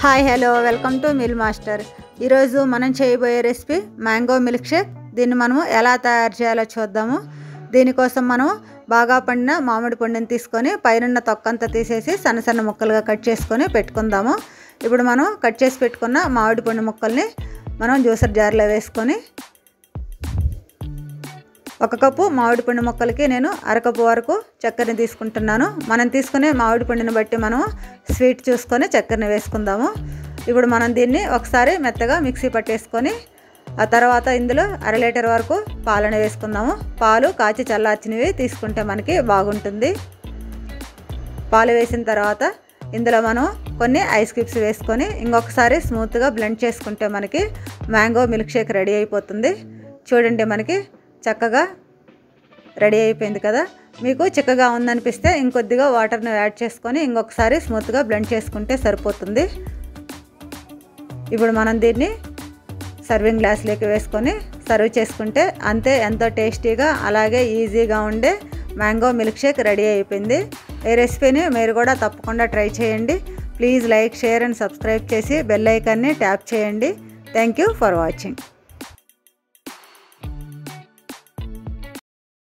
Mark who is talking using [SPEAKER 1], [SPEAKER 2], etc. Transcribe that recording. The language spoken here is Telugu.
[SPEAKER 1] hi hello welcome to meal master ఈరోజు మనం చేయబోయే రెసిపీ మ్యాంగో మిల్క్ షేక్ దీన్ని మనము ఎలా తయారు చేయాలో చూద్దాము దీనికోసం మనం బాగా పండిన మామిడి పండుని తీసుకొని పైన తొక్కంతా తీసేసి సన్న సన్న ముక్కలుగా కట్ చేసుకొని పెట్టుకుందాము ఇప్పుడు మనం కట్ చేసి పెట్టుకున్న మామిడి పండు ముక్కల్ని మనం జ్యూసర్ జార్లో వేసుకొని ఒక కప్పు మామిడి పండు ముక్కలకి నేను అరకప్పు వరకు చక్కెరని తీసుకుంటున్నాను మనం తీసుకునే మామిడి పండుని బట్టి మనం స్వీట్ చూసుకొని చక్కెరని వేసుకుందాము ఇప్పుడు మనం దీన్ని ఒకసారి మెత్తగా మిక్సీ పట్టేసుకొని ఆ తర్వాత ఇందులో అర లీటర్ వరకు పాలను వేసుకుందాము పాలు కాచి చల్లార్చినవి తీసుకుంటే మనకి బాగుంటుంది పాలు వేసిన తర్వాత ఇందులో మనం కొన్ని ఐస్ క్యూబ్స్ వేసుకొని ఇంకొకసారి స్మూత్గా బ్లెండ్ చేసుకుంటే మనకి మ్యాంగో మిల్క్ షేక్ రెడీ అయిపోతుంది చూడండి మనకి చక్కగా రెడీ అయిపోయింది కదా మీకు చిక్కగా ఉందనిపిస్తే ఇంకొద్దిగా వాటర్ని యాడ్ చేసుకొని ఇంకొకసారి స్మూత్గా బ్లెండ్ చేసుకుంటే సరిపోతుంది ఇప్పుడు మనం దీన్ని సర్వింగ్ గ్లాస్లోకి వేసుకొని సర్వ్ చేసుకుంటే అంతే ఎంతో టేస్టీగా అలాగే ఈజీగా ఉండే మ్యాంగో మిల్క్ షేక్ రెడీ అయిపోయింది ఈ రెసిపీని మీరు కూడా తప్పకుండా ట్రై చేయండి please like share and subscribe చేసి బెల్ ఐకాన్ని ట్యాప్ చేయండి థ్యాంక్ యూ ఫర్ వాచింగ్